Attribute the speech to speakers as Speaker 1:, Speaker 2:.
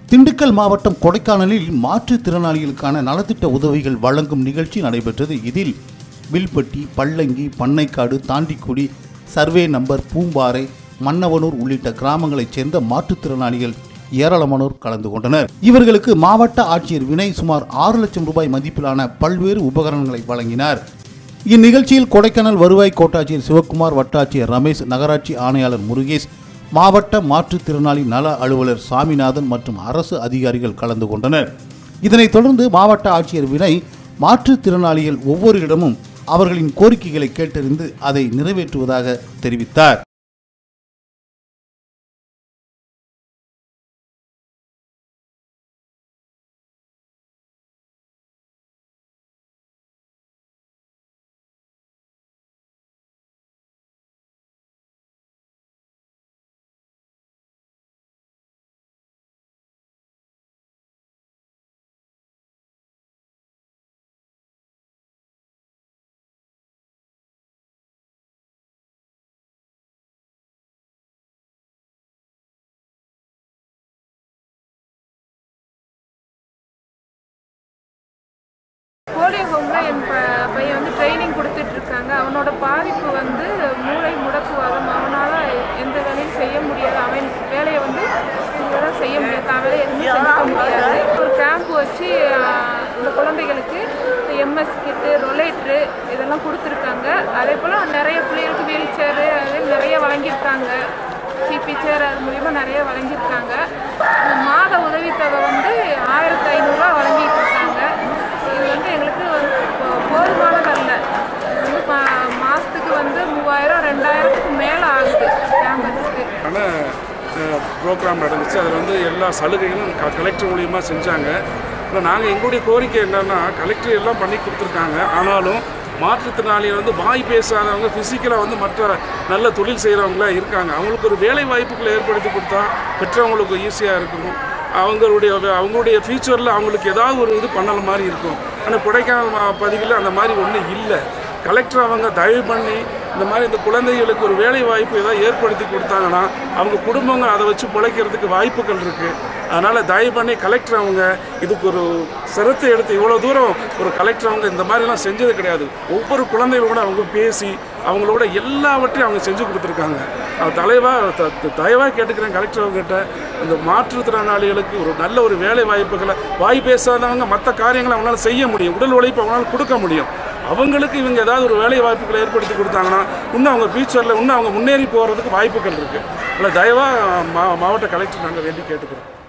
Speaker 1: திண்டுக்கல் மாவட்டம் கொடைக்கானலில் மாற்றுத்திறனாளிகளுக்கான நலத்திட்ட உதவிகள் வழங்கும் நிகழ்ச்சி நடைபெற்றது இதில் வில்பட்டி பள்ளங்கி பண்ணைக்காடு தாண்டிக்குடி சர்வே நம்பர் பூம்பாறை மன்னவனூர் உள்ளிட்ட கிராமங்களைச் சேர்ந்த மாற்றுத்திறனாளிகள் ஏராளமானோர் கலந்து கொண்டனர் இவர்களுக்கு மாவட்ட ஆட்சியர் வினய் சுமார் ஆறு லட்சம் ரூபாய் மதிப்பிலான பல்வேறு உபகரணங்களை வழங்கினார் இந்நிகழ்ச்சியில் கொடைக்கானல் வருவாய் கோட்டாட்சியர் சிவக்குமார் வட்டாட்சியர் ரமேஷ் நகராட்சி ஆணையாளர் முருகேஷ் மாவட்ட மாற்றுத்திறனாளி நல அலுவலர் சாமிநாதன் மற்றும் அரசு அதிகாரிகள் கலந்து கொண்டனர் இதனைத் தொடர்ந்து மாவட்ட ஆட்சியர் வினய் மாற்றுத்திறனாளிகள் ஒவ்வொரு இடமும் அவர்களின் கோரிக்கைகளை கேட்டறிந்து அதை நிறைவேற்றுவதாக தெரிவித்தார்
Speaker 2: போலியோ ஹோமில் என் ப பையன் வந்து ட்ரைனிங் கொடுத்துட்டு இருக்காங்க அவனோட பாதிப்பு வந்து மூளை முடக்குவாதம் அவனால் எந்த வேலையும் செய்ய முடியாது அவன் வேலையை வந்து இவரால் செய்ய முடியாது தான் வேலையை எதுவுமே செஞ்சுக்க முடியாது ஒரு கேம்ப் வச்சு ஆஹ், இந்த குழந்தைகளுக்கு எம்எஸ் கிட்டு ரொலேட்ரு இதெல்லாம் கொடுத்துருக்காங்க அதே போல் நிறைய பிள்ளைகளுக்கு வீல் சேரு அது நிறைய வழங்கியிருக்காங்க சிபி சேர் அது மூலிமா நிறைய வழங்கியிருக்காங்க மாத உதவித்தொகை வந்து ஆயிரத்தி ஐநூறுரூவா வழங்கிட்டு இருக்காங்க இது வந்து எங்களுக்கு வந்து போ- போதுமானதல்ல இது வந்து மா- மாசத்துக்கு வந்து மூவாயிரம் ரெண்டாயிரத்துக்கு மேலே ஆகுது கேம்பஸ்க்கு
Speaker 3: ஆன ப்ரோக்ராம் நடந்துச்சு அதில் வந்து எல்லா சலுகைகளும் க கலெக்டர் மூலியமாக செஞ்சாங்க ஆனால் நாங்கள் எங்களுடைய கோரிக்கை என்னன்னா கலெக்டர் எல்லாம் பண்ணி கொடுத்துருக்காங்க ஆனாலும் மாற்றுத்திறனாளிகள் வந்து வாய் பேசாதவங்க ஃபிசிக்கலாக வந்து மற்ற நல்ல தொழில் செய்கிறவங்களாம் இருக்காங்க அவங்களுக்கு ஒரு வேலை வாய்ப்புகளை ஏற்படுத்தி கொடுத்தா பெற்றவங்களுக்கு ஈஸியாக இருக்கும் அவங்களுடைய அவங்களுடைய ஃப்யூச்சரில் அவங்களுக்கு ஏதாவது ஒரு இது பண்ணல மாதிரி இருக்கும் ஆனால் கொடைக்கானல் மா- பகுதியில் அந்த மாதிரி ஒன்றும் இல்லை கலெக்டர் அவங்க தயவு பண்ணி இந்த மாதிரி இந்த குழந்தைகளுக்கு ஒரு வேலை வாய்ப்பு ஏதாவது ஏற்படுத்தி கொடுத்தாங்கன்னா அவங்க குடும்பங்கள் அதை வச்சு பிழைக்கிறதுக்கு வாய்ப்புகள் இருக்குது அதனால் தயவு பண்ணி கலெக்டர் அவங்க இதுக்கு ஒரு சிரத்தை எடுத்து இவ்வளோ தூரம் ஒரு கலெக்டர் அவங்க இந்த மாதிரிலாம் செஞ்சது கிடையாது ஒவ்வொரு குழந்தைகளோட அவங்க பேசி அவங்களோட எல்லாவற்றையும் அவங்க செஞ்சு கொடுத்துருக்காங்க அது தலைவாக த த- தயவாக கேட்டுக்கிறேன் கலெக்டர் அவங்ககிட்ட இந்த மாற்றுத்திறனாளிகளுக்கு ஒரு நல்ல ஒரு வேலை வாய்ப்புகளை வாய் பேசாதவங்க மற்ற காரியங்களை அவங்களால செய்ய முடியும் உடல் உழைப்பு அவங்களால கொடுக்க முடியும் அவங்களுக்கு இவங்க ஏதாவது ஒரு வேலை வாய்ப்புகளை ஏற்படுத்தி கொடுத்தாங்கன்னா இன்னும் அவங்க ஃபியூச்சரில் இன்னும் அவங்க முன்னேறி போகிறதுக்கு வாய்ப்புகள் இருக்குது அதில் தயவாக மா மாவட்ட கலெக்டர் நாங்கள் வேண்டி கேட்டுக்கிறோம்